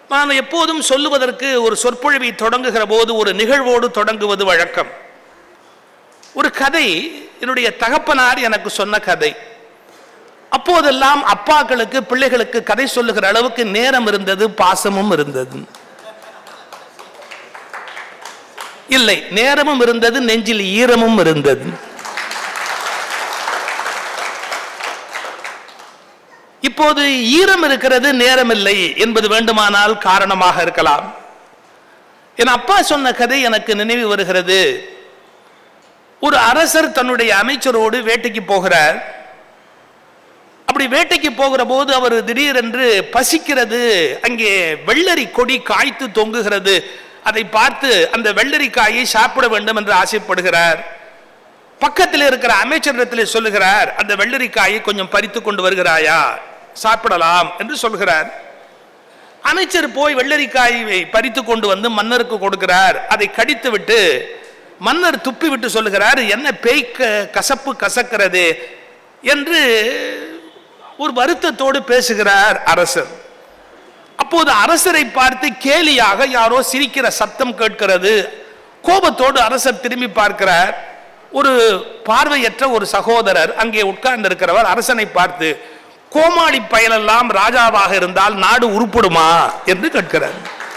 நான் எப்போதும் சொல்லுவதற்கு ஒரு சொற்பொழிவை தொடங்குகிற போது ஒரு நிகழ்வோடு தொடங்குவது வழக்கம் ஒரு கதை என்னுடைய தகப்பனார் எனக்கு சொன்ன கதை அப்போதெல்லாம் அப்பாக்களுக்கு பிள்ளைகளுக்கு கதை சொல்லுகிற அளவுக்கு நேரம் இருந்தது பாசமும் இருந்தது இல்லை நேரமும் இருந்தது நெஞ்சில் ஈரமும் இருந்தது இப்போது ஈரம் இருக்கிறது நேரம் இல்லை என்பது வேண்டுமானால் காரணமாக இருக்கலாம் என் அப்பா சொன்ன கதை எனக்கு நினைவு வருகிறது ஒரு அரசர் தன்னுடைய அமைச்சரோடு வேட்டைக்கு போகிறார் அப்படி வேட்டைக்கு போகிற போது அவர் திடீரென்று பசிக்கிறது அங்கே வெள்ளரி கொடி காய்த்து தொங்குகிறது அதை பார்த்து அந்த வெள்ளரிக்காயை சாப்பிட வேண்டும் என்று ஆசைப்படுகிறார் பக்கத்தில் இருக்கிற அமைச்சரிடத்தில் சொல்லுகிறார் அந்த வெள்ளரிக்காயை கொஞ்சம் பறித்து கொண்டு வருகிறாயா சாப்பிடலாம் என்று சொல்கிறார் அமைச்சர் போய் வெள்ளரிக்காயை பறித்து கொண்டு வந்து மன்னருக்கு கொடுக்கிறார் அதை கடித்து விட்டு மன்னர் துப்பி விட்டு சொல்லுகிறார் என்ன பேய்க்க கசப்பு கசக்கிறது என்று ஒரு வருத்தத்தோடு பேசுகிறார் அரசர் அப்போது அரசரை பார்த்து கேலியாக யாரோ சிரிக்கிற சத்தம் கேட்கிறது கோபத்தோடு அரசர் திரும்பி பார்க்கிறார் ஒரு பார்வையற்ற ஒரு சகோதரர் அங்கே உட்கார்ந்து இருக்கிறவர் அரசனை பார்த்து கோமாளி பயலெல்லாம் ராஜாவாக இருந்தால் நாடு உருப்படுமா என்று கேட்கிறார்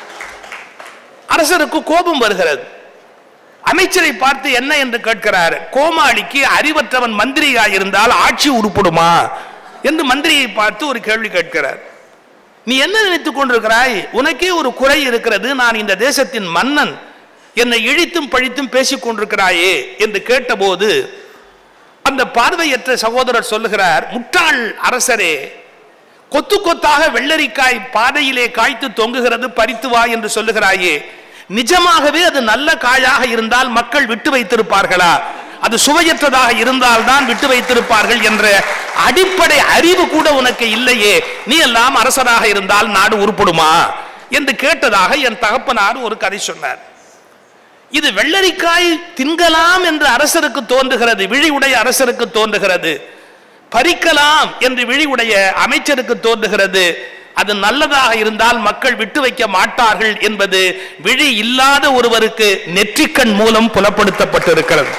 அரசருக்கு கோபம் வருகிறது அமைச்சரை பார்த்து என்ன என்று கேட்கிறார் கோமாளிக்கு அறிவற்றவன் மந்திரியாக இருந்தால் ஆட்சி உருப்படுமா என்று மந்திரியை பார்த்து ஒரு கேள்வி கேட்கிறார் நீ என்ன நினைத்துக் கொண்டிருக்கிறாய் உனக்கே ஒரு குறை இருக்கிறது நான் இந்த தேசத்தின் மன்னன் என்னை இழித்தும் பழித்தும் பேசிக் கொண்டிருக்கிறாயே என்று கேட்டபோது அந்த பார்வையற்ற சகோதரர் சொல்லுகிறார் முட்டாள் அரசரே கொத்து கொத்தாக வெள்ளரிக்காய் பாதையிலே காய்த்து தொங்குகிறது பறித்து வா என்று சொல்லுகிறாயே நிஜமாகவே அது நல்ல காயாக இருந்தால் மக்கள் விட்டு வைத்திருப்பார்களா அது சுவையற்றதாக இருந்தால் தான் விட்டு வைத்திருப்பார்கள் என்ற அடிப்படை அறிவு கூட உனக்கு இல்லையே நீ எல்லாம் அரசனாக இருந்தால் நாடு உருப்படுமா என்று கேட்டதாக என் தகப்பனார் ஒரு கதை சொன்னார் இது வெள்ளரிக்காய் தின்கலாம் என்று அரசருக்கு தோன்றுகிறது விழியுடைய அரசருக்கு தோன்றுகிறது பறிக்கலாம் என்று விழியுடைய அமைச்சருக்கு தோன்றுகிறது அது நல்லதாக இருந்தால் மக்கள் விட்டு வைக்க மாட்டார்கள் என்பது விழி இல்லாத ஒருவருக்கு நெற்றிக்கண் மூலம் புலப்படுத்தப்பட்டிருக்கிறது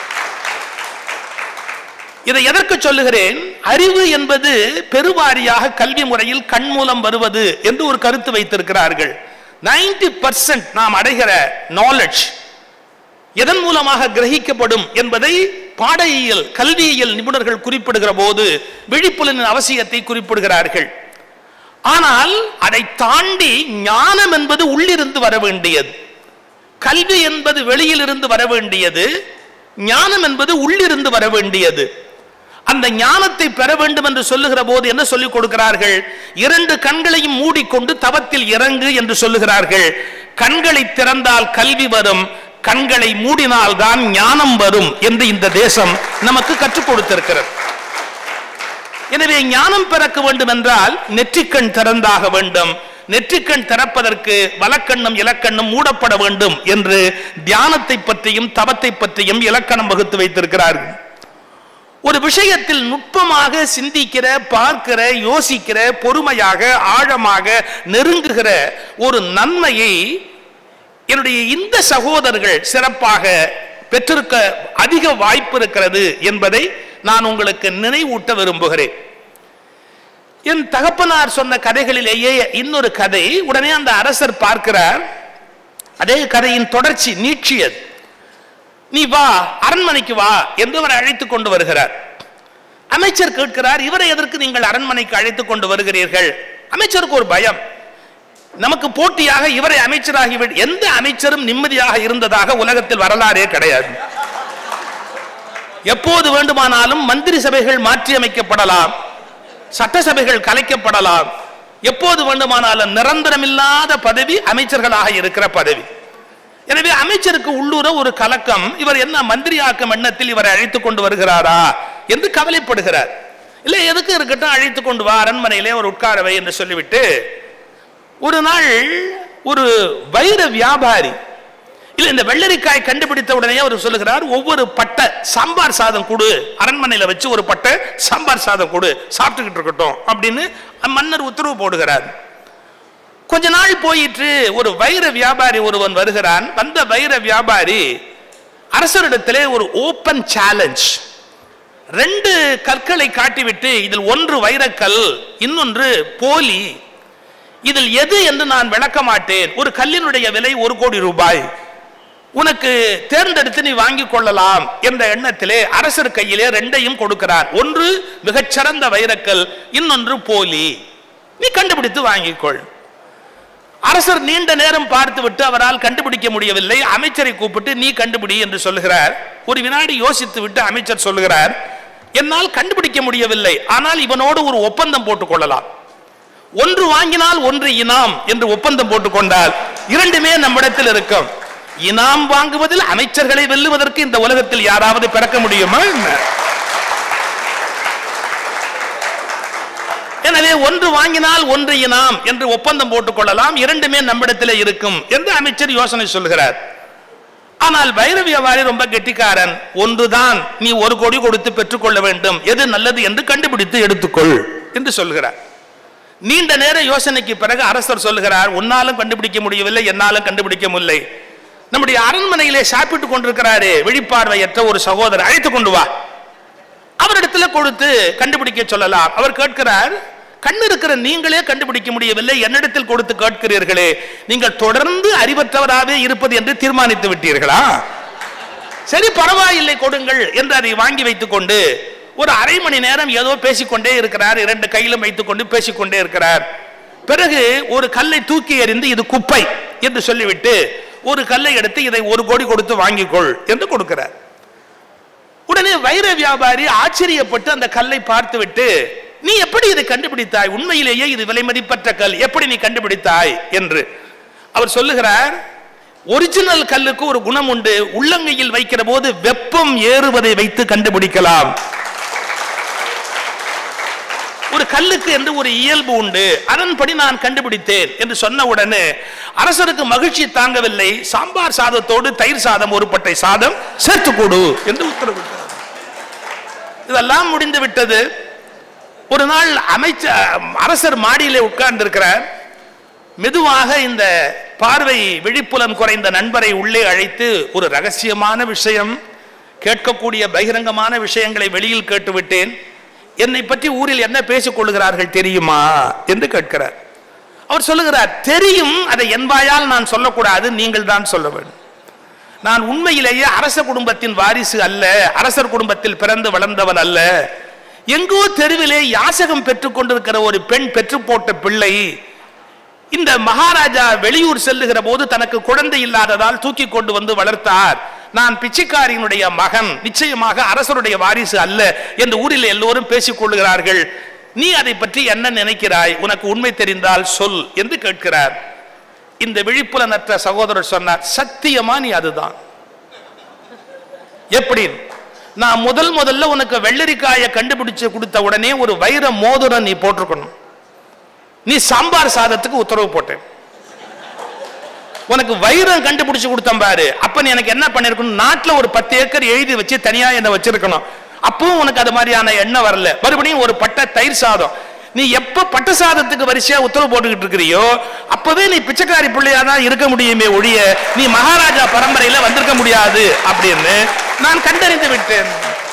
இதை எதற்கு சொல்லுகிறேன் அறிவு என்பது பெருவாரியாக கல்வி முறையில் கண் மூலம் வருவது என்று ஒரு கருத்து வைத்திருக்கிறார்கள் 90% பர்சன்ட் நாம் அடைகிற நாலேஜ் எதன் மூலமாக கிரகிக்கப்படும் என்பதை பாடையியல் கல்வியியல் நிபுணர்கள் குறிப்பிடுகிற போது விழிப்புலனின் அவசியத்தை குறிப்பிடுகிறார்கள் ஆனால் அதை தாண்டி ஞானம் என்பது உள்ளிருந்து வர வேண்டியது கல்வி என்பது வெளியிலிருந்து வர வேண்டியது ஞானம் என்பது உள்ளிருந்து வர வேண்டியது அந்த ஞானத்தை பெற வேண்டும் என்று சொல்லுகிற போது என்ன சொல்லிக் கொடுக்கிறார்கள் இரண்டு கண்களையும் மூடிக்கொண்டு தவத்தில் இறங்கு என்று சொல்லுகிறார்கள் கண்களை திறந்தால் கல்வி வரும் கண்களை மூடினால் தான் ஞானம் வரும் என்று இந்த தேசம் நமக்கு கற்றுக் கொடுத்திருக்கிறது எனவே ஞானம் பிறக்க வேண்டும் என்றால் நெற்றிக்கண் திறந்தாக வேண்டும் நெற்றிக்கண் திறப்பதற்கு வலக்கண்ணும் இலக்கண்ணும் மூடப்பட வேண்டும் என்று தியானத்தை பற்றியும் தவத்தை பற்றியும் இலக்கணம் வகுத்து வைத்திருக்கிறார்கள் ஒரு விஷயத்தில் நுட்பமாக சிந்திக்கிற பார்க்கிற யோசிக்கிற பொறுமையாக ஆழமாக நெருங்குகிற ஒரு நன்மையை என்னுடைய இந்த சகோதரர்கள் சிறப்பாக பெற்றிருக்க அதிக வாய்ப்பு இருக்கிறது என்பதை நான் உங்களுக்கு நினைவூட்ட விரும்புகிறேன் என் தகப்பனார் சொன்ன கதைகளிலேயே இன்னொரு கதை உடனே அந்த அரசர் பார்க்கிறார் அதே கதையின் தொடர்ச்சி நீட்சியது நீ வா அரண்மனைக்கு வா என்று அவரை அழைத்துக் கொண்டு வருகிறார் அமைச்சர் கேட்கிறார் இவரை எதற்கு நீங்கள் அரண்மனைக்கு அழைத்துக் கொண்டு வருகிறீர்கள் அமைச்சருக்கு ஒரு பயம் நமக்கு போட்டியாக இவரை அமைச்சராகி எந்த அமைச்சரும் நிம்மதியாக இருந்ததாக உலகத்தில் வரலாறே கிடையாது எப்போது வேண்டுமானாலும் மந்திரி சபைகள் மாற்றி அமைக்கப்படலாம் சட்டசபைகள் கலைக்கப்படலாம் எப்போது வேண்டுமானாலும் நிரந்தரமில்லாத பதவி அமைச்சர்களாக இருக்கிற பதவி எனவே அமைச்சருக்கு உள்ளூர ஒரு கலக்கம் இவர் என்ன மந்திரியாக்கும் எண்ணத்தில் இவரை அழைத்துக் கொண்டு வருகிறாரா என்று கவலைப்படுகிறார் இல்லை எதுக்கு இருக்கட்டும் அழைத்துக் கொண்டு வா அரண்மனையிலே ஒரு உட்காரவை என்று சொல்லிவிட்டு ஒரு நாள் ஒரு வைர வியாபாரி இல்ல இந்த வெள்ளரிக்காய் கண்டுபிடித்த உடனே அவர் சொல்லுகிறார் ஒவ்வொரு பட்டை சாம்பார் சாதம் கொடு அரண்மனையில வச்சு ஒரு பட்டை சாம்பார் சாதம் கொடு சாப்பிட்டுக்கிட்டு இருக்கட்டும் அப்படின்னு மன்னர் உத்தரவு போடுகிறார் கொஞ்ச நாள் போயிற்று ஒரு வைர வியாபாரி ஒருவன் வருகிறான் வந்த வைர வியாபாரி அரசரிடத்திலே ஒரு ஓபன் சேலஞ்ச் ரெண்டு கற்களை காட்டிவிட்டு இதில் ஒன்று வைரக்கல் இன்னொன்று போலி இதில் எது என்று நான் விளக்க மாட்டேன் ஒரு கல்லினுடைய விலை ஒரு கோடி ரூபாய் உனக்கு தேர்ந்தெடுத்து நீ வாங்கிக் கொள்ளலாம் என்ற எண்ணத்திலே அரசர் கையிலே ரெண்டையும் கொடுக்கிறார் ஒன்று மிகச்சிறந்த வைரக்கல் இன்னொன்று போலி நீ கண்டுபிடித்து வாங்கிக்கொள் அரசர் நீண்ட நேரம் பார்த்துவிட்டு அவரால் கண்டுபிடிக்க முடியவில்லை அமைச்சரை கூப்பிட்டு நீ கண்டுபிடி என்று சொல்லுகிறார் ஒரு வினாடி யோசித்து விட்டு அமைச்சர் சொல்லுகிறார் என்னால் கண்டுபிடிக்க முடியவில்லை ஆனால் இவனோடு ஒரு ஒப்பந்தம் போட்டுக் கொள்ளலாம் ஒன்று வாங்கினால் ஒன்று இனாம் என்று ஒப்பந்தம் போட்டுக் கொண்டால் இரண்டுமே நம்மிடத்தில் இருக்கும் இனாம் வாங்குவதில் அமைச்சர்களை வெல்லுவதற்கு இந்த உலகத்தில் யாராவது பிறக்க முடியுமா என்ன எனவே ஒன்று வாங்கினால் ஒன்று இனாம் என்று ஒப்பந்தம் போட்டுக் கொள்ளலாம் இரண்டுமே நம்மிடத்திலே இருக்கும் என்று அமைச்சர் யோசனை சொல்கிறார் ஆனால் வைர வியாபாரி ரொம்ப கெட்டிக்காரன் ஒன்றுதான் நீ ஒரு கோடி கொடுத்து பெற்றுக்கொள்ள வேண்டும் எது நல்லது என்று கண்டுபிடித்து எடுத்துக்கொள் என்று சொல்கிறார் நீண்ட நேர யோசனைக்கு பிறகு அரசர் சொல்லுகிறார் உன்னாலும் கண்டுபிடிக்க முடியவில்லை என்னாலும் கண்டுபிடிக்க முடியலை நம்முடைய அரண்மனையிலே சாப்பிட்டுக் கொண்டிருக்கிறாரே விழிப்பார்வையற்ற ஒரு சகோதரர் அழைத்து கொண்டு வா அவரிடத்துல கொடுத்து கண்டுபிடிக்க சொல்லலாம் அவர் கேட்கிறார் கண் இருக்கிற நீங்களே கண்டுபிடிக்க முடியவில்லை என்னிடத்தில் கொடுத்து கேட்கிறீர்களே நீங்கள் தொடர்ந்து அறிவற்றவராகவே இருப்பது என்று தீர்மானித்து விட்டீர்களா சரி பரவாயில்லை கொடுங்கள் என்று அதை வாங்கி வைத்துக் கொண்டு ஒரு அரை மணி நேரம் ஏதோ பேசிக்கொண்டே இருக்கிறார் இரண்டு கையிலும் வைத்துக் கொண்டு பேசிக்கொண்டே இருக்கிறார் பிறகு ஒரு கல்லை தூக்கி எறிந்து இது குப்பை என்று சொல்லிவிட்டு ஒரு கல்லை எடுத்து இதை ஒரு கோடி கொடுத்து வாங்கிக்கொள் என்று கொடுக்கிறார் உடனே வைர வியாபாரி ஆச்சரியப்பட்டு அந்த கல்லை பார்த்துவிட்டு நீ எப்படி இதை கண்டுபிடித்தாய் உண்மையிலேயே இது விலை மதிப்பற்ற கல் எப்படி நீ கண்டுபிடித்தாய் என்று அவர் சொல்லுகிறார் ஒரிஜினல் கல்லுக்கு ஒரு குணம் உண்டு உள்ளங்கையில் வைக்கிற போது வெப்பம் ஏறுவதை வைத்து கண்டுபிடிக்கலாம் ஒரு கல்லுக்கு என்று ஒரு இயல்பு உண்டு அதன்படி நான் கண்டுபிடித்தேன் என்று சொன்ன உடனே அரசருக்கு மகிழ்ச்சி தாங்கவில்லை சாம்பார் சாதத்தோடு தயிர் சாதம் ஒரு பட்டை சாதம் சேர்த்து கொடு என்று உத்தரவிட்டார் இதெல்லாம் முடிந்து விட்டது ஒரு நாள் அமைச்சர் அரசர் மாடியிலே உட்கார்ந்து இருக்கிறார் மெதுவாக இந்த பார்வை விழிப்புலம் குறைந்த நண்பரை உள்ளே அழைத்து ஒரு ரகசியமான விஷயம் கேட்கக்கூடிய பகிரங்கமான விஷயங்களை வெளியில் கேட்டுவிட்டேன் என்னை பற்றி ஊரில் என்ன பேசிக் கொள்கிறார்கள் தெரியுமா என்று கேட்கிறார் அவர் சொல்லுகிறார் தெரியும் அதை என் வாயால் நான் சொல்லக்கூடாது நீங்கள் தான் சொல்ல வேண்டும் நான் உண்மையிலேயே அரச குடும்பத்தின் வாரிசு அல்ல அரசர் குடும்பத்தில் பிறந்து வளர்ந்தவன் அல்ல எங்கோ தெருவிலே யாசகம் பெற்றுக் கொண்டிருக்கிற ஒரு பெண் பெற்று போட்ட பிள்ளை இந்த மகாராஜா வெளியூர் செல்லுகிற போது தனக்கு குழந்தை இல்லாததால் தூக்கி கொண்டு வந்து வளர்த்தார் நான் பிச்சைக்காரியினுடைய மகன் நிச்சயமாக அரசருடைய வாரிசு அல்ல என்று ஊரில் எல்லோரும் பேசிக் கொள்ளுகிறார்கள் நீ அதை பற்றி என்ன நினைக்கிறாய் உனக்கு உண்மை தெரிந்தால் சொல் என்று கேட்கிறார் இந்த விழிப்புலனற்ற சகோதரர் சொன்னார் சத்தியமா நீ அதுதான் எப்படி நான் முதல் முதல்ல உனக்கு வெள்ளரிக்காயை கண்டுபிடிச்சு கொடுத்த உடனே ஒரு வைர மோதிரம் நீ போட்டிருக்கணும் நீ சாம்பார் சாதத்துக்கு உத்தரவு போட்டேன் உனக்கு வைரம் கண்டுபிடிச்சு கொடுத்தேன் பாரு அப்ப நீ எனக்கு என்ன பண்ணிருக்கணும் நாட்டுல ஒரு பத்து ஏக்கர் எழுதி வச்சு தனியா என்ன வச்சிருக்கணும் அப்பவும் உனக்கு அது மாதிரியான எண்ணம் வரல மறுபடியும் ஒரு பட்ட தயிர் சாதம் நீ எப்ப பட்ட சாதத்துக்கு வரிசையா உத்தரவு போட்டுக்கிட்டு இருக்கிறியோ அப்பவே நீ பிச்சைக்காரி பிள்ளையா தான் இருக்க முடியுமே ஒழிய நீ மகாராஜா பரம்பரையில வந்திருக்க முடியாது அப்படின்னு நான் கண்டறிந்து விட்டேன்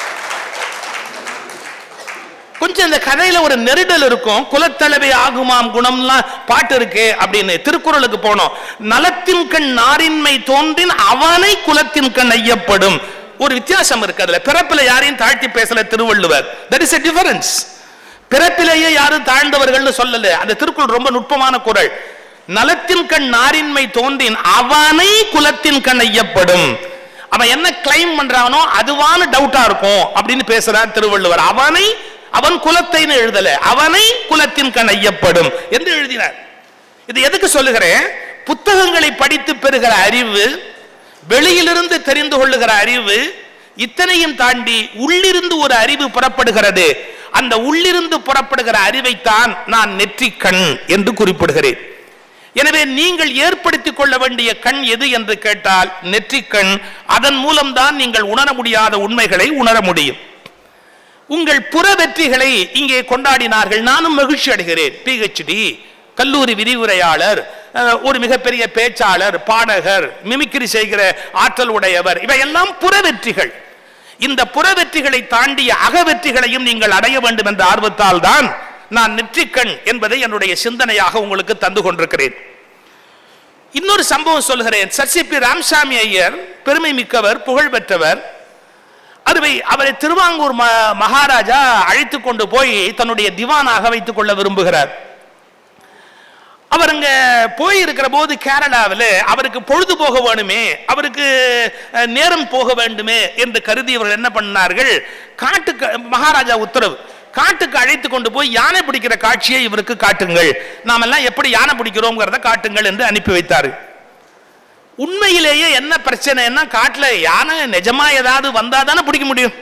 கொஞ்சம் இந்த கதையில ஒரு நெருடல் இருக்கும் குலத்தளவை ஆகுமாம் குணம்லாம் பாட்டு இருக்கு அப்படின்னு திருக்குறளுக்கு போனோம் நலத்தின் கண் நாரின்மை தோன்றின் அவனை குலத்தின் கண் ஐயப்படும் ஒரு வித்தியாசம் இருக்கு அதுல பிறப்புல யாரையும் தாழ்த்தி பேசல Thiruvalluvar that is a difference பிறப்பிலேயே யாரும் தாழ்ந்தவர்கள்னு சொல்லல அந்த திருக்குறள் ரொம்ப நுட்பமான குறள் நலத்தின் கண் நாரின்மை தோன்றின் அவனை குலத்தின் கண் ஐயப்படும் அவன் என்ன கிளைம் பண்றானோ அதுவான டவுட்டா இருக்கும் அப்படின்னு பேசுறார் திருவள்ளுவர் அவனை அவன் குலத்தைன்னு எழுதல அவனை குலத்தின் கண் ஐயப்படும் என்று எழுதினார் இது எதுக்கு சொல்லுகிறேன் புத்தகங்களை படித்து பெறுகிற அறிவு வெளியிலிருந்து தெரிந்து கொள்ளுகிற அறிவு இத்தனையும் தாண்டி உள்ளிருந்து ஒரு அறிவு புறப்படுகிறது அந்த உள்ளிருந்து புறப்படுகிற அறிவைத்தான் நான் நெற்றிக் கண் என்று குறிப்பிடுகிறேன் எனவே நீங்கள் ஏற்படுத்திக் கொள்ள வேண்டிய கண் எது என்று கேட்டால் நெற்றிக் கண் அதன் மூலம்தான் நீங்கள் உணர முடியாத உண்மைகளை உணர முடியும் உங்கள் புற வெற்றிகளை இங்கே கொண்டாடினார்கள் நானும் மகிழ்ச்சி அடைகிறேன் பிஹெச்டி கல்லூரி விரிவுரையாளர் அஹ், ஒரு மிகப்பெரிய பேச்சாளர் பாடகர் மிமிக்ரி செய்கிற ஆற்றல் உடையவர் இவையெல்லாம் புறவெற்றிகள் இந்த புறவெற்றிகளை தாண்டிய அகவெற்றிகளையும் நீங்கள் அடைய வேண்டும் என்ற ஆர்வத்தால் தான் நான் நெற்றிக்கண் என்பதை என்னுடைய சிந்தனையாக உங்களுக்கு தந்து கொண்டிருக்கிறேன் இன்னொரு சம்பவம் சொல்கிறேன் சர்சிபி ராமசாமி ஐயர் பெருமை மிக்கவர் புகழ் பெற்றவர் அதுவை அவரை திருவாங்கூர் ம- மகாராஜா அழைத்து கொண்டு போய் தன்னுடைய திவானாக வைத்துக் கொள்ள விரும்புகிறார் அவர் அங்க போயிருக்கிற போது கேரளாவில் அவருக்கு பொழுது போக வேணுமே அவருக்கு அஹ், நேரம் போக வேண்டுமே என்று கருதி அவர்கள் என்ன பண்ணார்கள் காட்டுக்கு மகாராஜா உத்தரவு காட்டுக்கு அழைத்து கொண்டு போய் யானை பிடிக்கிற காட்சியை இவருக்கு காட்டுங்கள் நாமெல்லாம் எப்படி யானை பிடிக்கிறோங்கிறத காட்டுங்கள் என்று அனுப்பி வைத்தார் உண்மையிலேயே என்ன பிரச்சனைன்னா காட்டுல யானை நிஜமா ஏதாவது வந்தா தானே பிடிக்க முடியும்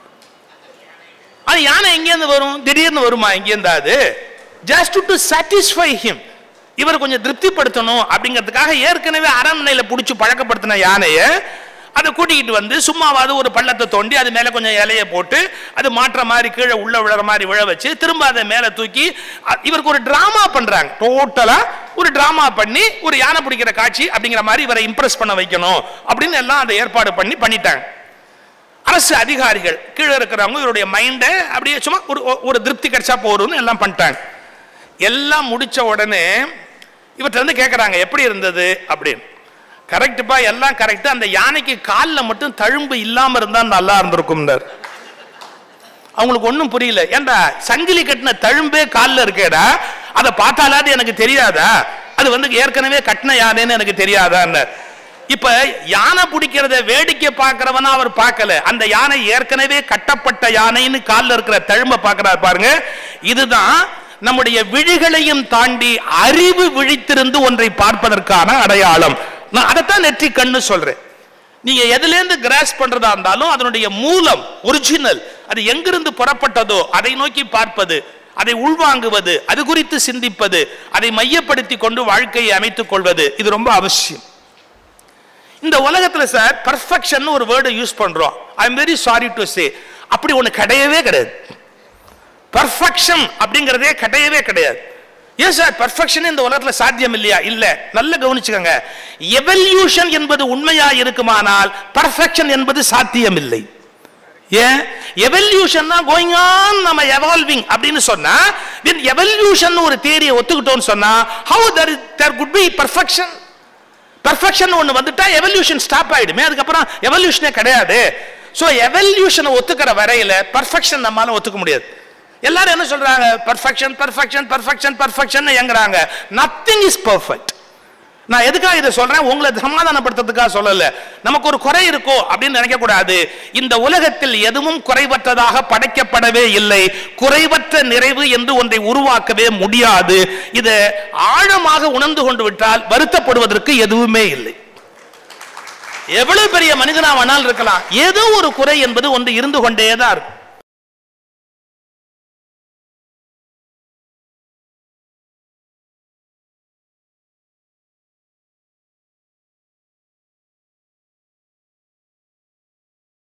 அது யானை எங்கேருந்து வரும் திடீர்னு வருமா எங்கேருந்து அது ஜஸ்ட் டு சாட்டிஸ்ஃபை ஹிம் இவர் கொஞ்சம் திருப்திப்படுத்தணும் அப்படிங்கிறதுக்காக ஏற்கனவே அரண்மனையில பிடிச்சி பழக்கப்படுத்தின யானையை அதை கூட்டிக்கிட்டு வந்து சும்மாவாது ஒரு பள்ளத்தை தோண்டி அது மேலே கொஞ்சம் இலையை போட்டு அது மாற்ற மாதிரி கீழே உள்ள விழுற மாதிரி விழ வச்சு திரும்ப அதை மேலே தூக்கி அ- இவருக்கு ஒரு டிராமா பண்றாங்க டோட்டலா ஒரு டிராமா பண்ணி ஒரு யானை பிடிக்கிற காட்சி அப்படிங்கிற மாதிரி இவரை இம்ப்ரெஸ் பண்ண வைக்கணும் அப்படின்னு எல்லாம் அதை ஏற்பாடு பண்ணி பண்ணிட்டாங்க அரசு அதிகாரிகள் கீழே இருக்கிறவங்க இவருடைய மைண்டை அப்படியே சும்மா ஒரு ஒரு திருப்தி கிடைச்சா போதும்னு எல்லாம் பண்ணிட்டாங்க எல்லாம் முடிச்ச உடனே இவர்கிட்ட வந்து கேட்குறாங்க எப்படி இருந்தது அப்படின்னு கரெக்டுப்பா எல்லாம் கரெக்ட் அந்த யானைக்கு காலில் மட்டும் தழும்பு இல்லாம இருந்தா நல்லா இருந்திருக்கும்னார் அவங்களுக்கு ஒன்றும் புரியல ஏன்டா சங்கிலி கட்டின தழும்பே காலில் இருக்கேடா அதை பார்த்தாலாது எனக்கு தெரியாதா அது வந்து ஏற்கனவே கட்டின யானைன்னு எனக்கு தெரியாதான்னார் இப்ப யானை பிடிக்கிறத வேடிக்கை பார்க்கிறவனா அவர் பார்க்கல அந்த யானை ஏற்கனவே கட்டப்பட்ட யானைன்னு காலில் இருக்கிற தழும்ப பார்க்கிறார் பாருங்க இதுதான் நம்முடைய விழிகளையும் தாண்டி அறிவு விழித்திருந்து ஒன்றை பார்ப்பதற்கான அடையாளம் நான் அதைத்தான் நெற்றி கண்ணு சொல்றேன் நீங்க எதுலேருந்து கிராஸ் பண்றதா இருந்தாலும் அதனுடைய மூலம் ஒரிஜினல் அது எங்கிருந்து புறப்பட்டதோ அதை நோக்கி பார்ப்பது அதை உள்வாங்குவது அது குறித்து சிந்திப்பது அதை மையப்படுத்தி கொண்டு வாழ்க்கையை அமைத்துக் கொள்வது இது ரொம்ப அவசியம் இந்த உலகத்துல சார் பர்ஃபெக்ஷன் ஒரு வேர்டை யூஸ் பண்றோம் I am very sorry to say அப்படி ஒண்ணு கிடையவே கிடையாது பர்ஃபெக்ஷன் அப்படிங்கிறதே கிடையவே கிடையாது ஏன் சார் பர்ஃபெக்ஷன் இந்த உலகத்துல சாத்தியம் இல்லையா இல்ல நல்ல கவனிச்சுக்கோங்க எவல்யூஷன் என்பது உண்மையா இருக்குமானால் பர்ஃபெக்ஷன் என்பது சாத்தியம் இல்லை ஏன் எவல்யூஷன் தான் கோயிங் ஆன் நம்ம எவால்விங் அப்படின்னு சொன்னா when எவல்யூஷன் ஒரு தியரியை ஒத்துக்கிட்டோம்னு சொன்னா how there is there could be perfection perfection ஒன்று வந்துட்டா எவல்யூஷன் ஸ்டாப் ஆயிடுமே அதுக்கப்புறம் எவல்யூஷனே கிடையாது ஸோ எவல்யூஷனை ஒத்துக்கிற வரையில பர்ஃபெக்ஷன் நம்மால ஒத்துக்க முடியாது எல்லாரும் என்ன சொல்றாங்க பர்ஃபெக்ஷன் பர்ஃபெக்ஷன் பர்ஃபெக்ஷன் பர்ஃபெக்ஷன் எங்கிறாங்க நத்திங் இஸ் பர்ஃபெக்ட் நான் எதுக்காக இதை சொல்றேன் உங்களை சமாதானப்படுத்துறதுக்காக சொல்லல நமக்கு ஒரு குறை இருக்கோ அப்படின்னு நினைக்க கூடாது இந்த உலகத்தில் எதுவும் குறைவற்றதாக படைக்கப்படவே இல்லை குறைவற்ற நிறைவு என்று ஒன்றை உருவாக்கவே முடியாது இதை ஆழமாக உணர்ந்து கொண்டு விட்டால் வருத்தப்படுவதற்கு எதுவுமே இல்லை எவ்வளவு பெரிய மனிதனா வேணாலும் இருக்கலாம் ஏதோ ஒரு குறை என்பது ஒன்று இருந்து கொண்டே தான் இருக்கும்